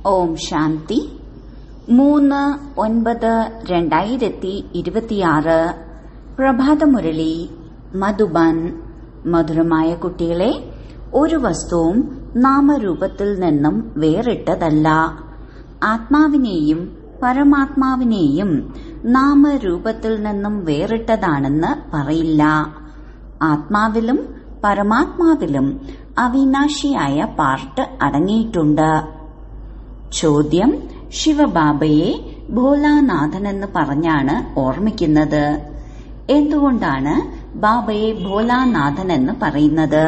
ഓം ശാന്തി മൂന്ന് ഒൻപത് രണ്ടായിരത്തി ഇരുപത്തിയാറ് പ്രഭാതമുരളി മധുബൻ മധുരമായ കുട്ടികളെ ഒരു വസ്തുവും നാമരൂപത്തിൽ നിന്നും വേറിട്ടതല്ല ആത്മാവിനെയും പരമാത്മാവിനെയും നാമരൂപത്തിൽ നിന്നും വേറിട്ടതാണെന്ന് പറയില്ല ആത്മാവിലും പരമാത്മാവിലും അവിനാശിയായ പാർട്ട് അടങ്ങിയിട്ടുണ്ട് ചോദ്യം ശിവബാബയെ ഭോലാനാഥനെന്ന് പറഞ്ഞാണ് ഓർമ്മിക്കുന്നത് എന്തുകൊണ്ടാണ് ബാബയെ ഭോലാനാഥനെന്ന് പറയുന്നത്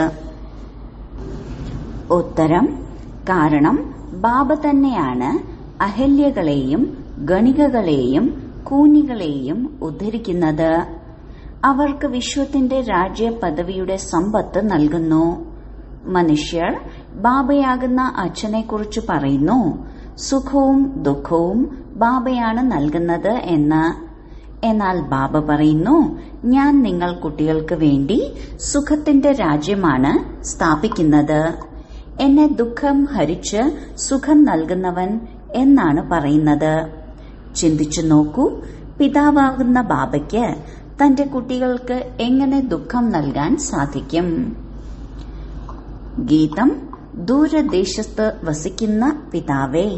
ഉത്തരം കാരണം ബാബ തന്നെയാണ് അഹല്യകളെയും ഗണികകളെയും കൂനികളെയും ഉദ്ധരിക്കുന്നത് അവർക്ക് വിശ്വത്തിന്റെ രാജ്യ പദവിയുടെ സമ്പത്ത് നൽകുന്നു മനുഷ്യർ ബാബയാകുന്ന അച്ഛനെക്കുറിച്ച് പറയുന്നു സുഖവും ദുഃഖവും ബാബയാണ് നൽകുന്നത് എന്ന് എന്നാൽ ബാബ പറയുന്നു ഞാൻ നിങ്ങൾ കുട്ടികൾക്ക് വേണ്ടി സുഖത്തിന്റെ രാജ്യമാണ് സ്ഥാപിക്കുന്നത് എന്നെ ദുഃഖം ഹരിച്ച് സുഖം നൽകുന്നവൻ എന്നാണ് പറയുന്നത് ചിന്തിച്ചു നോക്കൂ പിതാവാകുന്ന ബാബയ്ക്ക് തന്റെ കുട്ടികൾക്ക് എങ്ങനെ ദുഃഖം നൽകാൻ സാധിക്കും ഗീതം ദൂരദേശത്ത് വസിക്കുന്ന പിതാവേ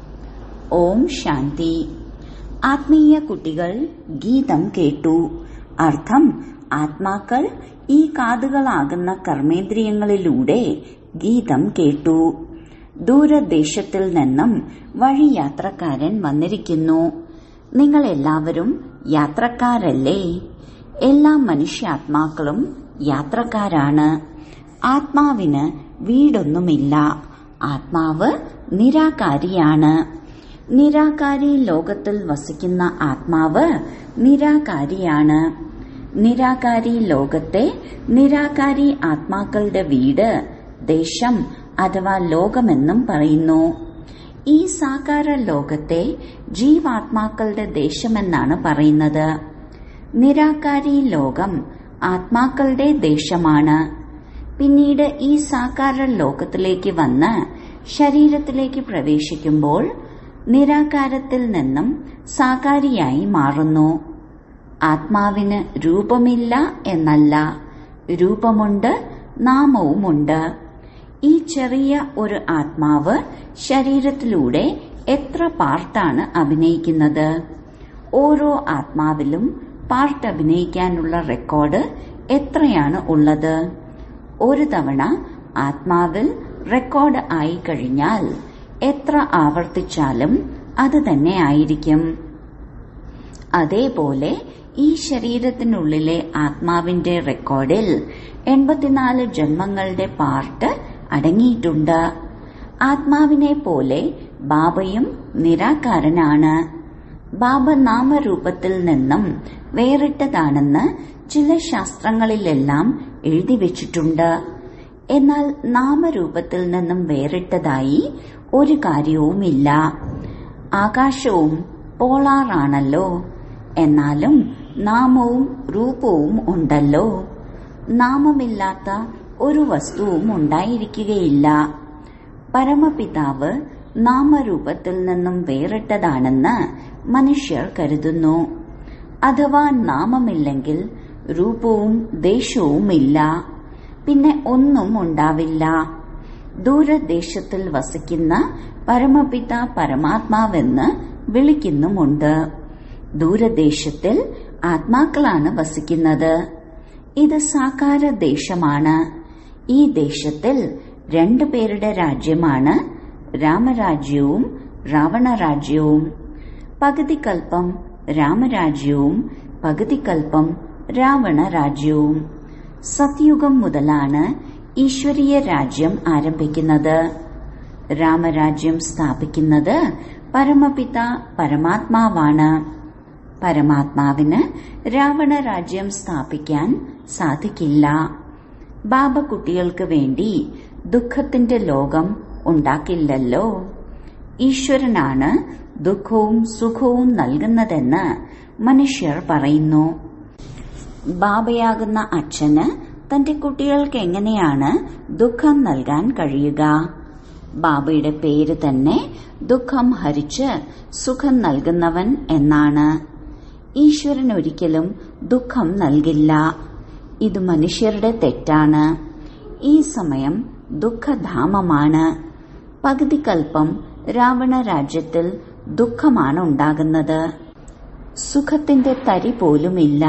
ഓം ശാന്തി ആത്മീയ കുട്ടികൾ ഗീതം കേട്ടു അർത്ഥം ആത്മാക്കൾ ഈ കാതുകളാകുന്ന കർമ്മേന്ദ്രിയങ്ങളിലൂടെ ഗീതം കേട്ടു ദൂരദേശത്തിൽ നിന്നും വഴിയാത്രക്കാരൻ വന്നിരിക്കുന്നു നിങ്ങൾ എല്ലാവരും യാത്രക്കാരല്ലേ എല്ലാ മനുഷ്യാത്മാക്കളും യാത്രക്കാരാണ് ആത്മാവിന് വീടൊന്നുമില്ല ആത്മാവ് നിരാകാരിയാണ് നിരാകാരി ലോകത്തിൽ വസിക്കുന്ന ആത്മാവ് നിരാകാരിയാണ് നിരാകാരി ലോകത്തെ നിരാകാരി ആത്മാക്കളുടെ വീട് ദേശം അഥവാ ലോകമെന്നും പറയുന്നു ഈ സാകാര ലോകത്തെ ജീവാത്മാക്കളുടെ ദേശമെന്നാണ് പറയുന്നത് നിരാകാരി ലോകം ആത്മാക്കളുടെ ദേശമാണ് പിന്നീട് ഈ സാകാര ലോകത്തിലേക്ക് വന്ന് ശരീരത്തിലേക്ക് പ്രവേശിക്കുമ്പോൾ നിരാകാരത്തിൽ നിന്നും സാകാരിയായി മാറുന്നു ആത്മാവിന് രൂപമില്ല എന്നല്ല രൂപമുണ്ട് നാമവുമുണ്ട് ഈ ചെറിയ ഒരു ആത്മാവ് ശരീരത്തിലൂടെ എത്ര പാർട്ടാണ് അഭിനയിക്കുന്നത് ഓരോ ആത്മാവിലും പാർട്ട് അഭിനയിക്കാനുള്ള റെക്കോർഡ് എത്രയാണ് ഉള്ളത് ഒരു തവണ ആത്മാവിൽ റെക്കോർഡ് ആയി കഴിഞ്ഞാൽ എത്ര ആവർത്തിച്ചാലും അത് തന്നെ ആയിരിക്കും അതേപോലെ ഈ ശരീരത്തിനുള്ളിലെ ആത്മാവിന്റെ റെക്കോർഡിൽ എൺപത്തിനാല് ജന്മങ്ങളുടെ പാർട്ട് അടങ്ങിയിട്ടുണ്ട് ആത്മാവിനെ പോലെ ബാബയും നിരാകാരനാണ് ബാബ നാമരൂപത്തിൽ നിന്നും വേറിട്ടതാണെന്ന് ചില ശാസ്ത്രങ്ങളിലെല്ലാം എഴുതി വെച്ചിട്ടുണ്ട് എന്നാൽ നാമരൂപത്തിൽ നിന്നും വേറിട്ടതായി ഒരു കാര്യവുമില്ല ആകാശവും പോളാറാണല്ലോ എന്നാലും നാമവും രൂപവും ഉണ്ടല്ലോ നാമമില്ലാത്ത ഒരു വസ്തുവും ഉണ്ടായിരിക്കുകയില്ല പരമപിതാവ് നാമരൂപത്തിൽ നിന്നും വേറിട്ടതാണെന്ന് മനുഷ്യർ കരുതുന്നു അഥവാ നാമമില്ലെങ്കിൽ രൂപവും ദേശവുമില്ല പിന്നെ ഒന്നും ഉണ്ടാവില്ല ദൂരദേശത്തിൽ വസിക്കുന്ന പരമപിത പരമാത്മാവെന്ന് വിളിക്കുന്നുമുണ്ട് ദൂരദേശത്തിൽ ആത്മാക്കളാണ് വസിക്കുന്നത് ഇത് സാകാര ദേശമാണ് ഈ ദേശത്തിൽ രണ്ടു പേരുടെ രാജ്യമാണ് രാമരാജ്യവും രാവണരാജ്യവും പകുതി കൽപ്പം രാമരാജ്യവും പകുതി കൽപ്പം രാവണ രാജ്യവും സത്യുഗം മുതലാണ് ഈശ്വരീയ രാജ്യം ആരംഭിക്കുന്നത് രാമരാജ്യം സ്ഥാപിക്കുന്നത് പരമപിത പരമാത്മാവാണ് പരമാത്മാവിന് രാവണ രാജ്യം സ്ഥാപിക്കാൻ സാധിക്കില്ല ബാബ കുട്ടികൾക്ക് വേണ്ടി ദുഃഖത്തിന്റെ ലോകം ഉണ്ടാക്കില്ലല്ലോ ഈശ്വരനാണ് ദുഃഖവും സുഖവും നൽകുന്നതെന്ന് മനുഷ്യർ പറയുന്നു ബാബയാകുന്ന അച്ഛന് തന്റെ കുട്ടികൾക്ക് എങ്ങനെയാണ് ദുഃഖം നൽകാൻ കഴിയുക ബാബയുടെ പേര് തന്നെ ദുഃഖം ഹരിച്ച് സുഖം നൽകുന്നവൻ എന്നാണ് ഈശ്വരൻ ഒരിക്കലും ദുഃഖം നൽകില്ല ഇത് മനുഷ്യരുടെ തെറ്റാണ് ഈ സമയം ദുഃഖധാമമാണ് പകുതി കൽപ്പം രാവണ രാജ്യത്തിൽ ദുഃഖമാണ് ഉണ്ടാകുന്നത് സുഖത്തിന്റെ തരി പോലുമില്ല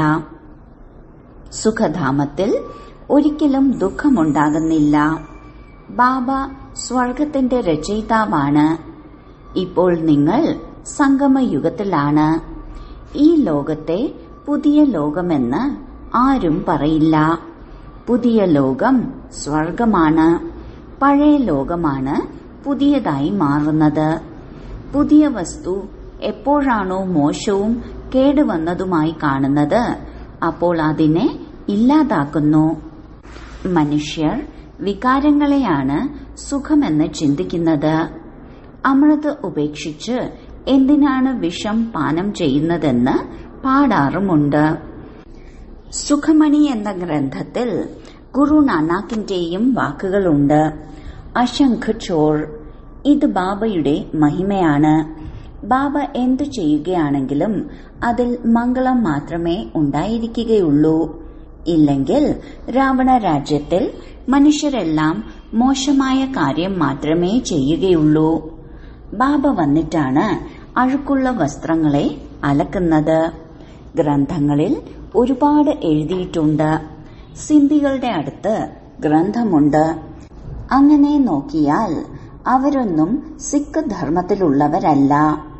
സുഖധാമത്തിൽ ഒരിക്കലും ദുഃഖമുണ്ടാകുന്നില്ല ബാബ സ്വർഗത്തിന്റെ രചയിതാവാണ് ഇപ്പോൾ നിങ്ങൾ സംഗമയുഗത്തിലാണ് ഈ ലോകത്തെ പുതിയ ലോകമെന്ന് ആരും പറയില്ല പുതിയ ലോകം സ്വർഗമാണ് പഴയ ലോകമാണ് പുതിയതായി മാറുന്നത് പുതിയ വസ്തു എപ്പോഴാണോ മോശവും കേടുവന്നതുമായി കാണുന്നത് അപ്പോൾ അതിനെ ഇല്ലാതാക്കുന്നു മനുഷ്യർ വികാരങ്ങളെയാണ് സുഖമെന്ന് ചിന്തിക്കുന്നത് അമൃത് ഉപേക്ഷിച്ച് എന്തിനാണ് വിഷം പാനം ചെയ്യുന്നതെന്ന് പാടാറുമുണ്ട് സുഖമണി എന്ന ഗ്രന്ഥത്തിൽ ഗുരു നാനാക്കിന്റെയും വാക്കുകളുണ്ട് അശംഖ് ചോർ ഇത് ബാബയുടെ മഹിമയാണ് ബാബ എന്തു ചെയ്യുകയാണെങ്കിലും അതിൽ മംഗളം മാത്രമേ ഉണ്ടായിരിക്കുകയുള്ളൂ ഇല്ലെങ്കിൽ രാവണ രാജ്യത്തിൽ മനുഷ്യരെല്ലാം മോശമായ കാര്യം മാത്രമേ ചെയ്യുകയുള്ളൂ ബാബ വന്നിട്ടാണ് അഴുക്കുള്ള വസ്ത്രങ്ങളെ അലക്കുന്നത് ഗ്രന്ഥങ്ങളിൽ ഒരുപാട് എഴുതിയിട്ടുണ്ട് സിന്ധികളുടെ അടുത്ത് ഗ്രന്ഥമുണ്ട് അങ്ങനെ നോക്കിയാൽ അവരൊന്നും സിഖ് ധർമ്മത്തിലുള്ളവരല്ല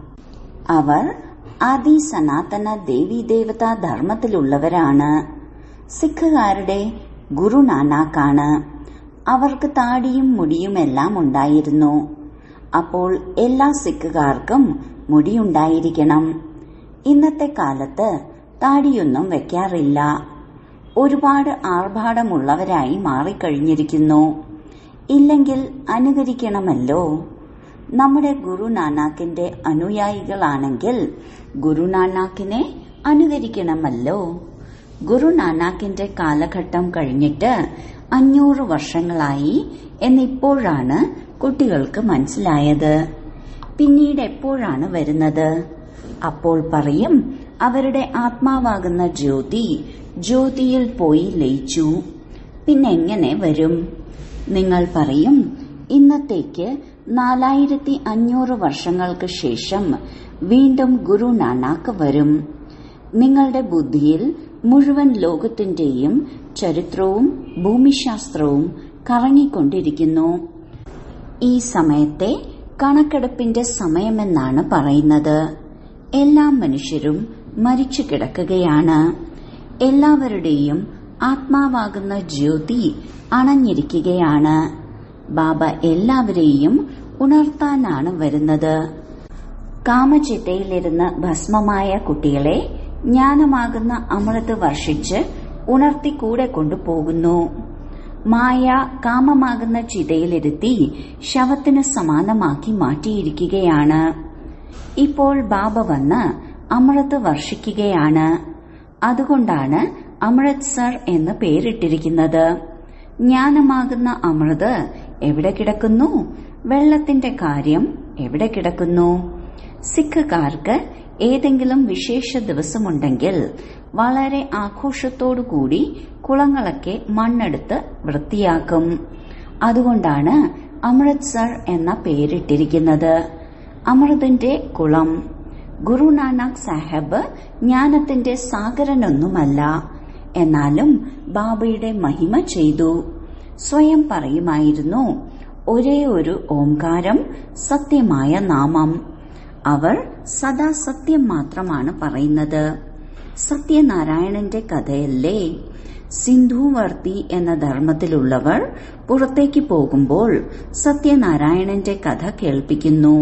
അവർ ആദി സനാതന ദേവീദേവതാ ധർമ്മത്തിലുള്ളവരാണ് സിഖുകാരുടെ ഗുരു നാനാക്കാണ് അവർക്ക് താടിയും മുടിയുമെല്ലാം ഉണ്ടായിരുന്നു അപ്പോൾ എല്ലാ സിഖുകാർക്കും മുടിയുണ്ടായിരിക്കണം ഇന്നത്തെ കാലത്ത് താടിയൊന്നും വെക്കാറില്ല ഒരുപാട് ആർഭാടമുള്ളവരായി മാറിക്കഴിഞ്ഞിരിക്കുന്നു ഇല്ലെങ്കിൽ അനുകരിക്കണമല്ലോ നമ്മുടെ ഗുരു നാനാക്കിന്റെ അനുയായികളാണെങ്കിൽ ഗുരു നാനാക്കിനെ അനുകരിക്കണമല്ലോ ഗുരു നാനാക്കിന്റെ കാലഘട്ടം കഴിഞ്ഞിട്ട് അഞ്ഞൂറ് വർഷങ്ങളായി എന്നിപ്പോഴാണ് കുട്ടികൾക്ക് മനസ്സിലായത് പിന്നീട് എപ്പോഴാണ് വരുന്നത് അപ്പോൾ പറയും അവരുടെ ആത്മാവാകുന്ന ജ്യോതി ജ്യോതിയിൽ പോയി ലയിച്ചു പിന്നെങ്ങനെ വരും നിങ്ങൾ പറയും ഇന്നത്തേക്ക് നാലായിരത്തി അഞ്ഞൂറ് വർഷങ്ങൾക്ക് ശേഷം വീണ്ടും ഗുരു നാനാക്ക് വരും നിങ്ങളുടെ ബുദ്ധിയിൽ മുഴുവൻ ലോകത്തിന്റെയും ചരിത്രവും ഭൂമിശാസ്ത്രവും കറങ്ങിക്കൊണ്ടിരിക്കുന്നു ഈ സമയത്തെ കണക്കെടുപ്പിന്റെ സമയമെന്നാണ് പറയുന്നത് എല്ലാ മനുഷ്യരും മരിച്ചു കിടക്കുകയാണ് എല്ലാവരുടെയും ആത്മാവാകുന്ന ജ്യോതി അണഞ്ഞിരിക്കുകയാണ് ബാബ എല്ലാവരെയും ഉണർത്താനാണ് വരുന്നത് കാമചിത്തയിലിരുന്ന് ഭസ്മമായ കുട്ടികളെ ജ്ഞാനമാകുന്ന അമൃത് വർഷിച്ച് ഉണർത്തി കൂടെ കൊണ്ടുപോകുന്നു മായ കാമമാകുന്ന ചിതയിലിരുത്തി ശവത്തിന് സമാനമാക്കി മാറ്റിയിരിക്കുകയാണ് ഇപ്പോൾ ബാബ വന്ന് അമൃത് വർഷിക്കുകയാണ് അതുകൊണ്ടാണ് അമൃത്സർ എന്ന് പേരിട്ടിരിക്കുന്നത് ജ്ഞാനമാകുന്ന അമൃത് എവിടെ കിടക്കുന്നു വെള്ളത്തിന്റെ കാര്യം എവിടെ കിടക്കുന്നു സിഖുകാർക്ക് ഏതെങ്കിലും വിശേഷ ദിവസമുണ്ടെങ്കിൽ വളരെ ആഘോഷത്തോടുകൂടി കുളങ്ങളൊക്കെ മണ്ണെടുത്ത് വൃത്തിയാക്കും അതുകൊണ്ടാണ് അമൃത്സർ എന്ന പേരിട്ടിരിക്കുന്നത് അമൃതിന്റെ കുളം ഗുരു നാനാക്ക് സാഹബ് ജ്ഞാനത്തിന്റെ സാഗരനൊന്നുമല്ല എന്നാലും ബാബയുടെ മഹിമ ചെയ്തു സ്വയം പറയുമായിരുന്നു ഒരേ ഒരു ഓംകാരം സത്യമായ നാമം അവർ സദാ സത്യം മാത്രമാണ് പറയുന്നത് സത്യനാരായണന്റെ കഥയല്ലേ സിന്ധുവർത്തി എന്ന ധർമ്മത്തിലുള്ളവർ പുറത്തേക്ക് പോകുമ്പോൾ സത്യനാരായണന്റെ കഥ കേൾപ്പിക്കുന്നു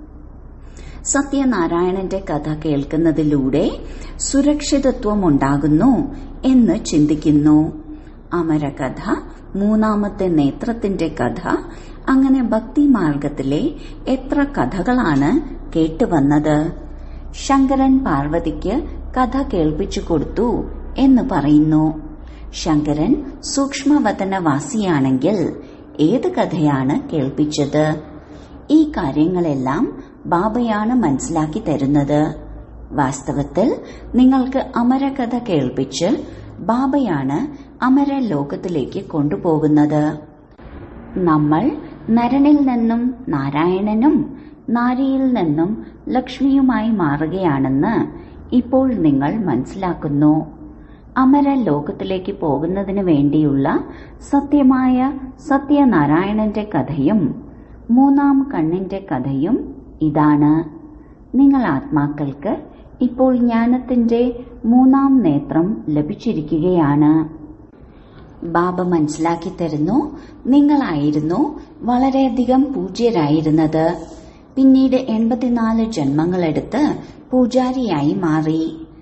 സത്യനാരായണന്റെ കഥ കേൾക്കുന്നതിലൂടെ സുരക്ഷിതത്വം ഉണ്ടാകുന്നു എന്ന് ചിന്തിക്കുന്നു അമരകഥ മൂന്നാമത്തെ നേത്രത്തിന്റെ കഥ അങ്ങനെ ഭക്തിമാർഗത്തിലെ എത്ര കഥകളാണ് കേട്ടുവന്നത് ശങ്കരൻ പാർവതിക്ക് കഥ കേൾപ്പിച്ചു കൊടുത്തു എന്ന് പറയുന്നു ശങ്കരൻ സൂക്ഷ്മവതനവാസിയാണെങ്കിൽ ഏത് കഥയാണ് കേൾപ്പിച്ചത് ഈ കാര്യങ്ങളെല്ലാം ബാബയാണ് മനസ്സിലാക്കി തരുന്നത് വാസ്തവത്തിൽ നിങ്ങൾക്ക് അമരകഥ കേൾപ്പിച്ച് ബാബയാണ് അമര ലോകത്തിലേക്ക് കൊണ്ടുപോകുന്നത് നമ്മൾ നരനിൽ നിന്നും നാരായണനും നാരിയിൽ നിന്നും ലക്ഷ്മിയുമായി മാറുകയാണെന്ന് ഇപ്പോൾ നിങ്ങൾ മനസ്സിലാക്കുന്നു അമര ലോകത്തിലേക്ക് പോകുന്നതിന് വേണ്ടിയുള്ള സത്യമായ സത്യനാരായണന്റെ കഥയും മൂന്നാം കണ്ണിന്റെ കഥയും ഇതാണ് നിങ്ങൾ ആത്മാക്കൾക്ക് ഇപ്പോൾ ജ്ഞാനത്തിന്റെ മൂന്നാം നേത്രം ലഭിച്ചിരിക്കുകയാണ് ബാബ മനസ്സിലാക്കി തരുന്നു നിങ്ങളായിരുന്നു വളരെയധികം പൂജ്യരായിരുന്നത് പിന്നീട് എൺപത്തിനാല് ജന്മങ്ങളെടുത്ത് പൂജാരിയായി മാറി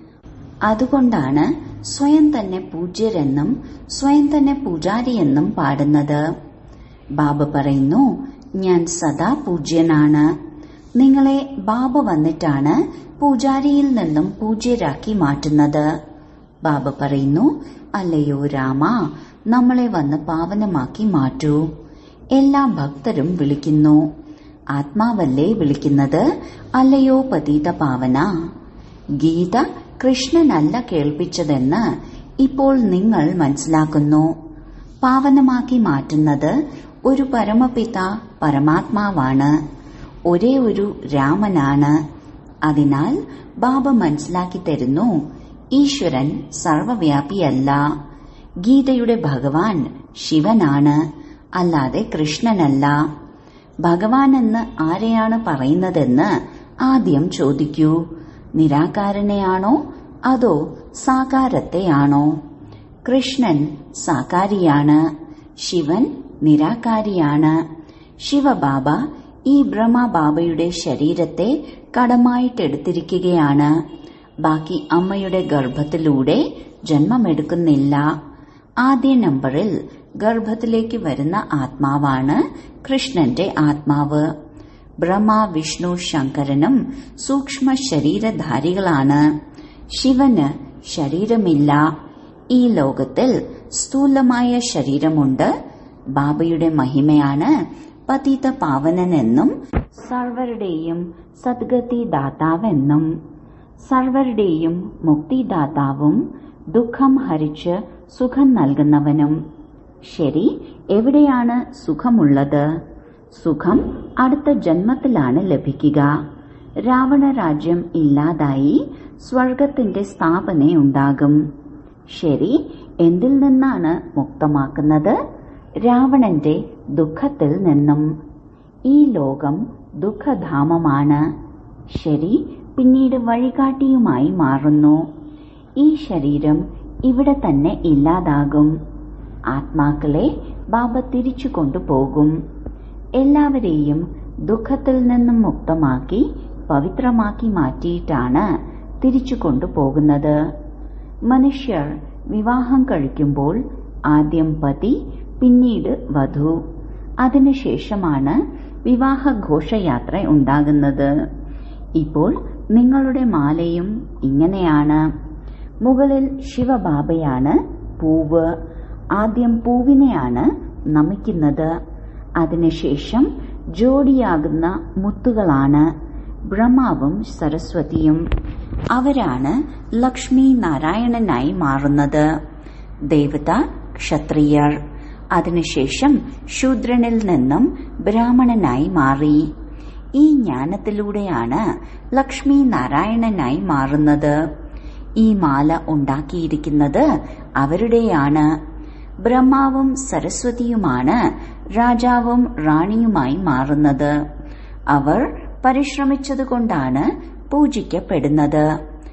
അതുകൊണ്ടാണ് സ്വയം തന്നെ പൂജ്യരെന്നും സ്വയം തന്നെ പൂജാരിയെന്നും പാടുന്നത് ബാബ പറയുന്നു ഞാൻ സദാ പൂജ്യനാണ് നിങ്ങളെ ബാബ വന്നിട്ടാണ് പൂജാരിയിൽ നിന്നും പൂജ്യരാക്കി മാറ്റുന്നത് ബാബ പറയുന്നു അല്ലയോ രാമ നമ്മളെ വന്ന് പാവനമാക്കി മാറ്റൂ എല്ലാ ഭക്തരും വിളിക്കുന്നു ആത്മാവല്ലേ വിളിക്കുന്നത് അല്ലയോ പതീത പാവന ഗീത കൃഷ്ണനല്ല കേൾപ്പിച്ചതെന്ന് ഇപ്പോൾ നിങ്ങൾ മനസ്സിലാക്കുന്നു പാവനമാക്കി മാറ്റുന്നത് ഒരു പരമപിത പരമാത്മാവാണ് ഒരേ ഒരു രാമനാണ് അതിനാൽ ബാബ മനസ്സിലാക്കി തരുന്നു ഈശ്വരൻ സർവവ്യാപിയല്ല ഗീതയുടെ ഭഗവാൻ ശിവനാണ് അല്ലാതെ കൃഷ്ണനല്ല ഭഗവാൻ എന്ന് ആരെയാണ് പറയുന്നതെന്ന് ആദ്യം ചോദിക്കൂ നിരാകാരനെയാണോ അതോ സാകാരത്തെയാണോ കൃഷ്ണൻ സാകാരിയാണ് ശിവൻ നിരാകാരിയാണ് ശിവബാബ ഈ ബ്രഹ്മബാബയുടെ ശരീരത്തെ കടമായിട്ടെടുത്തിരിക്കുകയാണ് ബാക്കി അമ്മയുടെ ഗർഭത്തിലൂടെ ജന്മമെടുക്കുന്നില്ല ആദ്യ നമ്പറിൽ ഗർഭത്തിലേക്ക് വരുന്ന ആത്മാവാണ് കൃഷ്ണന്റെ ആത്മാവ് ബ്രഹ്മ വിഷ്ണു ശങ്കരനും സൂക്ഷ്മ ശരീരധാരികളാണ് ശിവന് ശരീരമില്ല ഈ ലോകത്തിൽ സ്ഥൂലമായ ശരീരമുണ്ട് ബാബയുടെ മഹിമയാണ് പതിത പാവനനെന്നും സർവരുടെയും സദ്ഗതി ദാതാവെന്നും സർവരുടെയും മുക്തിദാതാവും ദുഃഖം ഹരിച്ച് സുഖം നൽകുന്നവനും ശരി എവിടെയാണ് സുഖമുള്ളത് സുഖം അടുത്ത ജന്മത്തിലാണ് ലഭിക്കുക രാവണ രാജ്യം ഇല്ലാതായി സ്വർഗത്തിന്റെ സ്ഥാപനയുണ്ടാകും ശരി എന്തിൽ നിന്നാണ് മുക്തമാക്കുന്നത് രാവണന്റെ ദുഃഖത്തിൽ നിന്നും ഈ ലോകം ദുഃഖധാമമാണ് ശരി പിന്നീട് വഴികാട്ടിയുമായി മാറുന്നു ഈ ശരീരം ഇവിടെ തന്നെ ഇല്ലാതാകും ആത്മാക്കളെ ബാബ തിരിച്ചു കൊണ്ടുപോകും എല്ലാവരെയും ദുഃഖത്തിൽ നിന്നും മുക്തമാക്കി പവിത്രമാക്കി മാറ്റിയിട്ടാണ് തിരിച്ചു കൊണ്ടുപോകുന്നത് മനുഷ്യർ വിവാഹം കഴിക്കുമ്പോൾ ആദ്യം പതി പിന്നീട് വധു അതിനുശേഷമാണ് വിവാഹ ഘോഷയാത്ര ഉണ്ടാകുന്നത് ഇപ്പോൾ നിങ്ങളുടെ മാലയും ഇങ്ങനെയാണ് മുകളിൽ ശിവബാബയാണ് പൂവ് ആദ്യം പൂവിനെയാണ് നമിക്കുന്നത് അതിനുശേഷം ജോഡിയാകുന്ന മുത്തുകളാണ് ബ്രഹ്മാവും സരസ്വതിയും അവരാണ് ലക്ഷ്മി നാരായണനായി മാറുന്നത് ദേവത ക്ഷത്രിയർ അതിനുശേഷം ശൂദ്രനിൽ നിന്നും ബ്രാഹ്മണനായി മാറി ഈ ജ്ഞാനത്തിലൂടെയാണ് ലക്ഷ്മി നാരായണനായി മാറുന്നത് ഈ മാല ഉണ്ടാക്കിയിരിക്കുന്നത് അവരുടെയാണ് ബ്രഹ്മാവും സരസ്വതിയുമാണ് രാജാവും റാണിയുമായി മാറുന്നത് അവർ പരിശ്രമിച്ചതുകൊണ്ടാണ് പൂജിക്കപ്പെടുന്നത്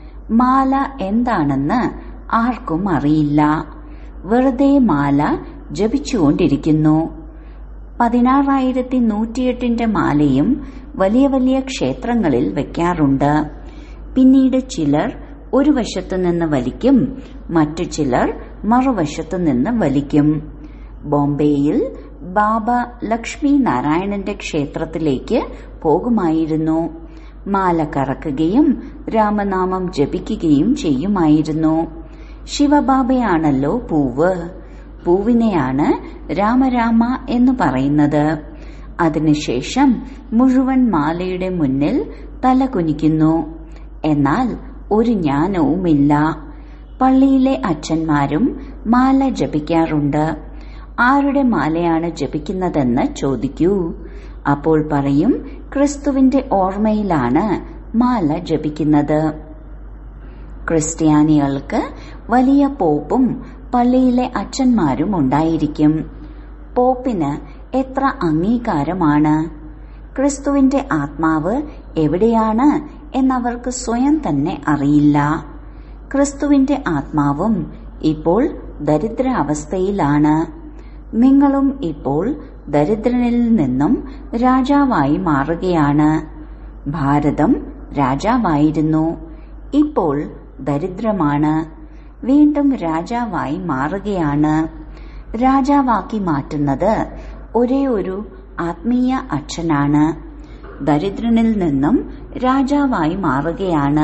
മാല എന്താണെന്ന് ആർക്കും അറിയില്ല വെറുതെ മാല ജപിച്ചുകൊണ്ടിരിക്കുന്നു പതിനാറായിരത്തി നൂറ്റിയെട്ടിന്റെ മാലയും വലിയ വലിയ ക്ഷേത്രങ്ങളിൽ വെക്കാറുണ്ട് പിന്നീട് ചിലർ ഒരു വശത്തു നിന്ന് വലിക്കും മറ്റു ചിലർ മറുവശത്തു നിന്ന് വലിക്കും ബോംബെയിൽ ബാബ ലക്ഷ്മി നാരായണന്റെ ക്ഷേത്രത്തിലേക്ക് പോകുമായിരുന്നു മാല കറക്കുകയും രാമനാമം ജപിക്കുകയും ചെയ്യുമായിരുന്നു ശിവബാബയാണല്ലോ പൂവ് പൂവിനെയാണ് രാമരാമ എന്ന് പറയുന്നത് അതിനുശേഷം മുഴുവൻ മാലയുടെ മുന്നിൽ തല കുനിക്കുന്നു എന്നാൽ ഒരു ജ്ഞാനവുമില്ല പള്ളിയിലെ അച്ഛന്മാരും മാല ജപിക്കാറുണ്ട് ആരുടെ മാലയാണ് ജപിക്കുന്നതെന്ന് ചോദിക്കൂ അപ്പോൾ പറയും ക്രിസ്തുവിന്റെ ഓർമ്മയിലാണ് മാല ജപിക്കുന്നത് ക്രിസ്ത്യാനികൾക്ക് വലിയ പോപ്പും പള്ളിയിലെ അച്ഛന്മാരും ഉണ്ടായിരിക്കും പോപ്പിന് എത്ര അംഗീകാരമാണ് ക്രിസ്തുവിന്റെ ആത്മാവ് എവിടെയാണ് എന്നവർക്ക് സ്വയം തന്നെ അറിയില്ല ക്രിസ്തുവിന്റെ ആത്മാവും ഇപ്പോൾ ദരിദ്രാവസ്ഥയിലാണ് നിങ്ങളും ഇപ്പോൾ ദരിദ്രനിൽ നിന്നും രാജാവായി മാറുകയാണ് ഭാരതം രാജാവായിരുന്നു ഇപ്പോൾ ദരിദ്രമാണ് വീണ്ടും രാജാവായി മാറുകയാണ് രാജാവാക്കി മാറ്റുന്നത് ഒരേ ഒരു ആത്മീയ അച്ഛനാണ് ദരിദ്രനിൽ നിന്നും രാജാവായി മാറുകയാണ്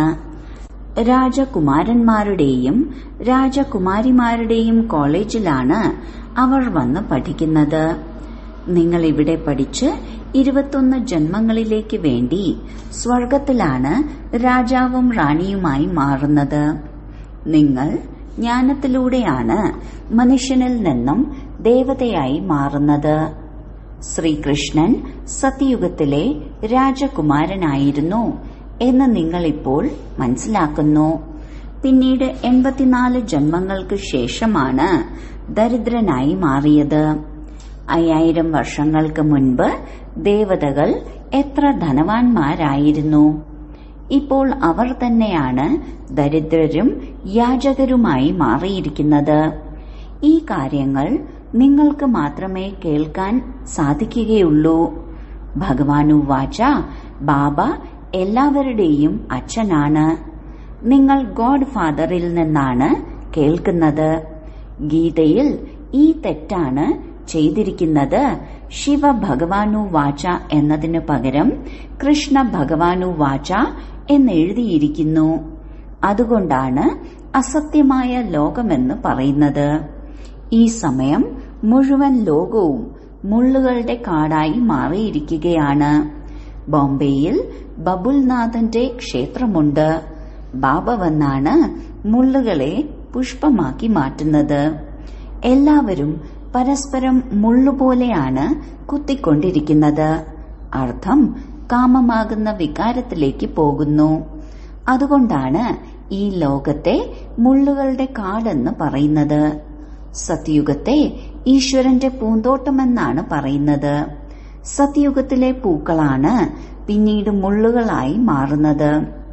രാജകുമാരന്മാരുടെയും രാജകുമാരിമാരുടെയും കോളേജിലാണ് അവർ വന്ന് പഠിക്കുന്നത് നിങ്ങൾ ഇവിടെ പഠിച്ച് ഇരുപത്തൊന്ന് ജന്മങ്ങളിലേക്ക് വേണ്ടി സ്വർഗത്തിലാണ് രാജാവും റാണിയുമായി മാറുന്നത് നിങ്ങൾ ജ്ഞാനത്തിലൂടെയാണ് മനുഷ്യനിൽ നിന്നും ദേവതയായി മാറുന്നത് ശ്രീകൃഷ്ണൻ സത്യയുഗത്തിലെ രാജകുമാരനായിരുന്നു എന്ന് നിങ്ങൾ ഇപ്പോൾ മനസ്സിലാക്കുന്നു പിന്നീട് എൺപത്തിനാല് ജന്മങ്ങൾക്ക് ശേഷമാണ് ദരിദ്രനായി മാറിയത് അയ്യായിരം വർഷങ്ങൾക്ക് മുൻപ് ദേവതകൾ എത്ര ധനവാന്മാരായിരുന്നു ഇപ്പോൾ അവർ തന്നെയാണ് ദരിദ്രരും യാചകരുമായി മാറിയിരിക്കുന്നത് ഈ കാര്യങ്ങൾ നിങ്ങൾക്ക് മാത്രമേ കേൾക്കാൻ സാധിക്കുകയുള്ളൂ ഭഗവാനു വാച ബാബ എല്ലാവരുടെയും അച്ഛനാണ് നിങ്ങൾ ഗോഡ് ഫാദറിൽ നിന്നാണ് കേൾക്കുന്നത് ഗീതയിൽ ഈ തെറ്റാണ് ചെയ്തിരിക്കുന്നത് ശിവ ഭഗവാനു വാച എന്നതിനു പകരം കൃഷ്ണ ഭഗവാനു വാച എന്നെഴുതിയിരിക്കുന്നു അതുകൊണ്ടാണ് അസത്യമായ ലോകമെന്ന് പറയുന്നത് ഈ സമയം മുഴുവൻ ലോകവും മുള്ളുകളുടെ കാടായി മാറിയിരിക്കുകയാണ് ബോംബെയിൽ ബബുൽനാഥന്റെ ക്ഷേത്രമുണ്ട് ബാബ വന്നാണ് മുള്ളുകളെ പുഷ്പമാക്കി മാറ്റുന്നത് എല്ലാവരും പരസ്പരം മുള്ളുപോലെയാണ് കുത്തിക്കൊണ്ടിരിക്കുന്നത് അർത്ഥം കാമമാകുന്ന വികാരത്തിലേക്ക് പോകുന്നു അതുകൊണ്ടാണ് ഈ ലോകത്തെ മുള്ളുകളുടെ കാടെന്ന് പറയുന്നത് സത്യുഗത്തെ ഈശ്വരന്റെ പൂന്തോട്ടമെന്നാണ് പറയുന്നത് സത്യുഗത്തിലെ പൂക്കളാണ് പിന്നീട് മുള്ളുകളായി മാറുന്നത്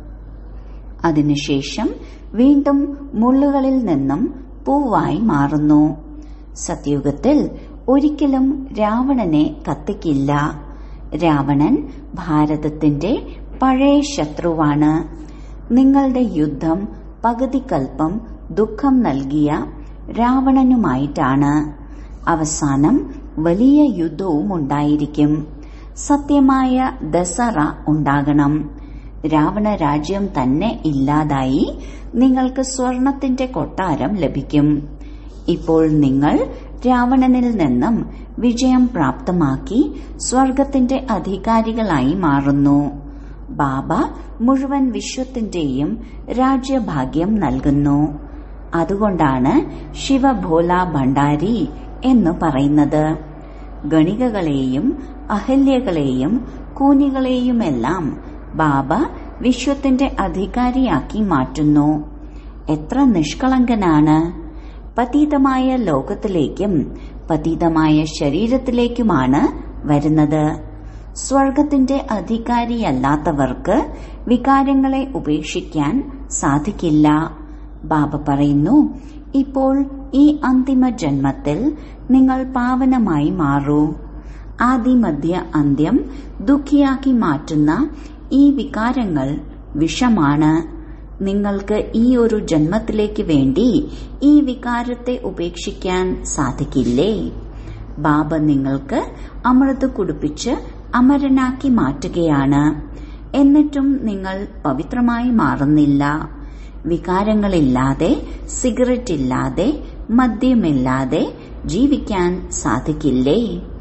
അതിനുശേഷം വീണ്ടും മുള്ളുകളിൽ നിന്നും പൂവായി മാറുന്നു സത്യുഗത്തിൽ ഒരിക്കലും രാവണനെ കത്തിക്കില്ല രാവണൻ ഭാരതത്തിന്റെ പഴയ ശത്രുവാണ് നിങ്ങളുടെ യുദ്ധം പകുതിക്കൽപ്പം ദുഃഖം നൽകിയ രാവണനുമായിട്ടാണ് അവസാനം വലിയ യുദ്ധവും ഉണ്ടായിരിക്കും സത്യമായ ദസറ ഉണ്ടാകണം രാവണ രാജ്യം തന്നെ ഇല്ലാതായി നിങ്ങൾക്ക് സ്വർണത്തിന്റെ കൊട്ടാരം ലഭിക്കും ഇപ്പോൾ നിങ്ങൾ രാവണനിൽ നിന്നും വിജയം പ്രാപ്തമാക്കി സ്വർഗത്തിന്റെ അധികാരികളായി മാറുന്നു ബാബ മുഴുവൻ വിശ്വത്തിന്റെയും രാജ്യഭാഗ്യം നൽകുന്നു അതുകൊണ്ടാണ് ശിവഭോല ഭണ്ഡാരി എന്ന് പറയുന്നത് ഗണികകളെയും അഹല്യകളെയും കൂനികളെയുമെല്ലാം ബാബ വിശ്വത്തിന്റെ അധികാരിയാക്കി മാറ്റുന്നു എത്ര നിഷ്കളങ്കനാണ് പതീതമായ ലോകത്തിലേക്കും പതീതമായ ശരീരത്തിലേക്കുമാണ് വരുന്നത് സ്വർഗത്തിന്റെ അധികാരിയല്ലാത്തവർക്ക് വികാരങ്ങളെ ഉപേക്ഷിക്കാൻ സാധിക്കില്ല ബാബ പറയുന്നു ഇപ്പോൾ ഈ അന്തിമ ജന്മത്തിൽ നിങ്ങൾ പാവനമായി മാറൂ ആദിമധ്യ അന്ത്യം ദുഃഖിയാക്കി മാറ്റുന്ന ഈ വികാരങ്ങൾ വിഷമാണ് നിങ്ങൾക്ക് ഈ ഒരു ജന്മത്തിലേക്ക് വേണ്ടി ഈ വികാരത്തെ ഉപേക്ഷിക്കാൻ സാധിക്കില്ലേ ബാബ നിങ്ങൾക്ക് അമൃത് കുടിപ്പിച്ച് അമരനാക്കി മാറ്റുകയാണ് എന്നിട്ടും നിങ്ങൾ പവിത്രമായി മാറുന്നില്ല വികാരങ്ങളില്ലാതെ സിഗരറ്റ് ഇല്ലാതെ മദ്യമില്ലാതെ ജീവിക്കാൻ സാധിക്കില്ലേ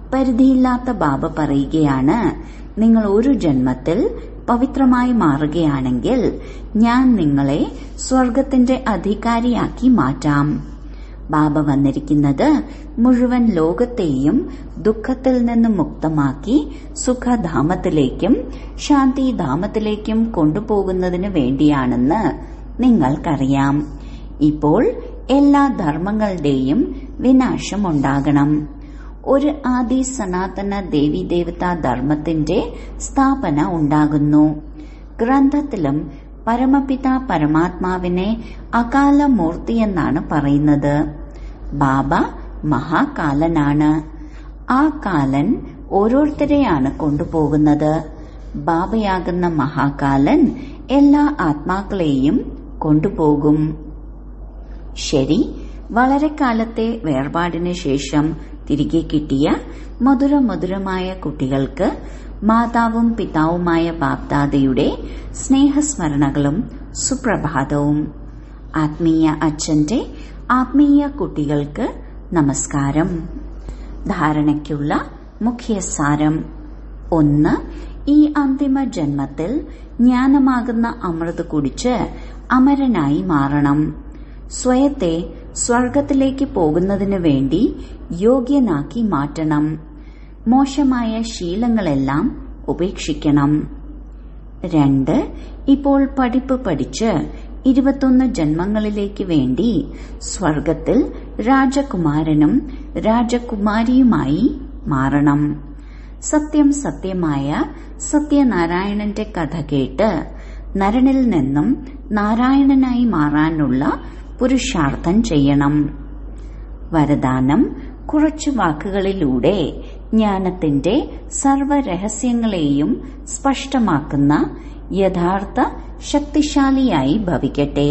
പരിധിയില്ലാത്ത ബാബ പറയുകയാണ് നിങ്ങൾ ഒരു ജന്മത്തിൽ പവിത്രമായി മാറുകയാണെങ്കിൽ ഞാൻ നിങ്ങളെ സ്വർഗത്തിന്റെ അധികാരിയാക്കി മാറ്റാം ബാബ വന്നിരിക്കുന്നത് മുഴുവൻ ലോകത്തെയും ദുഃഖത്തിൽ നിന്ന് മുക്തമാക്കി സുഖധാമത്തിലേക്കും ശാന്തിധാമത്തിലേക്കും കൊണ്ടുപോകുന്നതിന് വേണ്ടിയാണെന്ന് നിങ്ങൾക്കറിയാം ഇപ്പോൾ എല്ലാ ധർമ്മങ്ങളുടെയും വിനാശമുണ്ടാകണം ഒരു ആദി സനാതന ദേവീദേവതാ ധർമ്മത്തിന്റെ സ്ഥാപന ഉണ്ടാകുന്നു ഗ്രന്ഥത്തിലും പരമപിത പരമാത്മാവിനെ അകാലമൂർത്തിയെന്നാണ് പറയുന്നത് ബാബ മഹാകാലനാണ് ആ കാലൻ ഓരോരുത്തരെയാണ് കൊണ്ടുപോകുന്നത് ബാബയാകുന്ന മഹാകാലൻ എല്ലാ ആത്മാക്കളെയും കൊണ്ടുപോകും ശരി വളരെ കാലത്തെ വേർപാടിന് ശേഷം തിരികെ കിട്ടിയ മധുര മധുരമായ കുട്ടികൾക്ക് മാതാവും പിതാവുമായ ബാപ്ദാദയുടെ സ്നേഹസ്മരണകളും സുപ്രഭാതവും ആത്മീയ അച്ഛന്റെ ആത്മീയ കുട്ടികൾക്ക് നമസ്കാരം ധാരണയ്ക്കുള്ള മുഖ്യസാരം ഒന്ന് ഈ അന്തിമ ജന്മത്തിൽ ജ്ഞാനമാകുന്ന അമൃത് കുടിച്ച് അമരനായി മാറണം സ്വയത്തെ സ്വർഗത്തിലേക്ക് പോകുന്നതിനു വേണ്ടി യോഗ്യനാക്കി മാറ്റണം മോശമായ ശീലങ്ങളെല്ലാം ഉപേക്ഷിക്കണം രണ്ട് ഇപ്പോൾ പഠിപ്പ് പഠിച്ച് ഇരുപത്തൊന്ന് ജന്മങ്ങളിലേക്ക് വേണ്ടി സ്വർഗത്തിൽ രാജകുമാരനും രാജകുമാരിയുമായി മാറണം സത്യം സത്യമായ സത്യനാരായണന്റെ കഥ കേട്ട് നരനിൽ നിന്നും നാരായണനായി മാറാനുള്ള പുരുഷാർത്ഥം ചെയ്യണം വരദാനം കുറച്ചു വാക്കുകളിലൂടെ ജ്ഞാനത്തിന്റെ സർവരഹസ്യങ്ങളെയും സ്പഷ്ടമാക്കുന്ന യഥാർത്ഥ ശക്തിശാലിയായി ഭവിക്കട്ടെ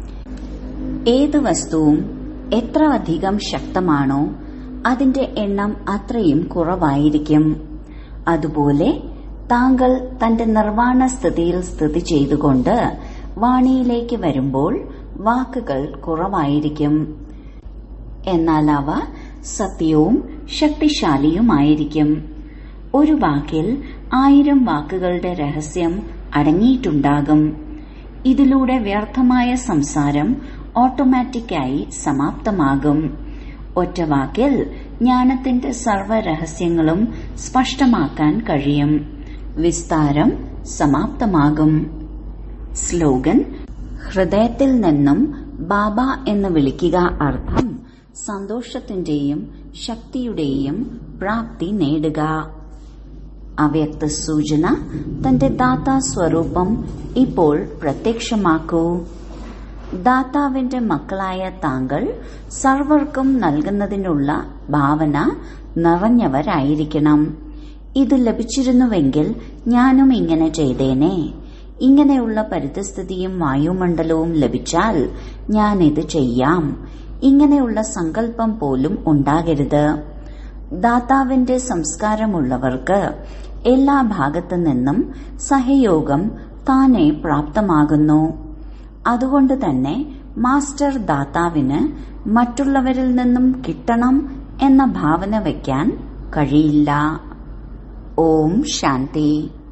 ഏത് വസ്തുവും എത്ര അധികം ശക്തമാണോ അതിന്റെ എണ്ണം അത്രയും കുറവായിരിക്കും അതുപോലെ താങ്കൾ തന്റെ നിർവ്വാണ സ്ഥിതിയിൽ സ്ഥിതി ചെയ്തുകൊണ്ട് വാണിയിലേക്ക് വരുമ്പോൾ വാക്കുകൾ കുറവായിരിക്കും എന്നാൽ അവ സത്യവും ശക്തിശാലിയുമായിരിക്കും ഒരു വാക്കിൽ ആയിരം വാക്കുകളുടെ രഹസ്യം അടങ്ങിയിട്ടുണ്ടാകും ഇതിലൂടെ വ്യർത്ഥമായ സംസാരം ഓട്ടോമാറ്റിക്കായി സമാപ്തമാകും ഒറ്റ വാക്കിൽ ജ്ഞാനത്തിന്റെ സർവ്വരഹസ്യങ്ങളും സ്പഷ്ടമാക്കാൻ കഴിയും വിസ്താരം സമാപ്തമാകും സ്ലോഗൻ ഹൃദയത്തിൽ നിന്നും ബാബ എന്ന് വിളിക്കുക അർത്ഥം സന്തോഷത്തിന്റെയും ശക്തിയുടെയും പ്രാപ്തി നേടുക അവ്യക്ത സൂചന തന്റെ ദാതാ സ്വരൂപം ഇപ്പോൾ പ്രത്യക്ഷമാക്കൂ ദാതാവിന്റെ മക്കളായ താങ്കൾ സർവർക്കും നൽകുന്നതിനുള്ള ഭാവന നിറഞ്ഞവരായിരിക്കണം ഇത് ലഭിച്ചിരുന്നുവെങ്കിൽ ഞാനും ഇങ്ങനെ ചെയ്തേനെ ഇങ്ങനെയുള്ള പരിതസ്ഥിതിയും വായുമണ്ഡലവും ലഭിച്ചാൽ ഞാനിത് ചെയ്യാം ഇങ്ങനെയുള്ള സങ്കല്പം പോലും ഉണ്ടാകരുത് ദാതാവിന്റെ സംസ്കാരമുള്ളവർക്ക് എല്ലാ ഭാഗത്തു നിന്നും സഹയോഗം താനെ പ്രാപ്തമാകുന്നു അതുകൊണ്ട് തന്നെ മാസ്റ്റർ ദാതാവിന് മറ്റുള്ളവരിൽ നിന്നും കിട്ടണം എന്ന ഭാവന വയ്ക്കാൻ കഴിയില്ല ഓം ശാന്തി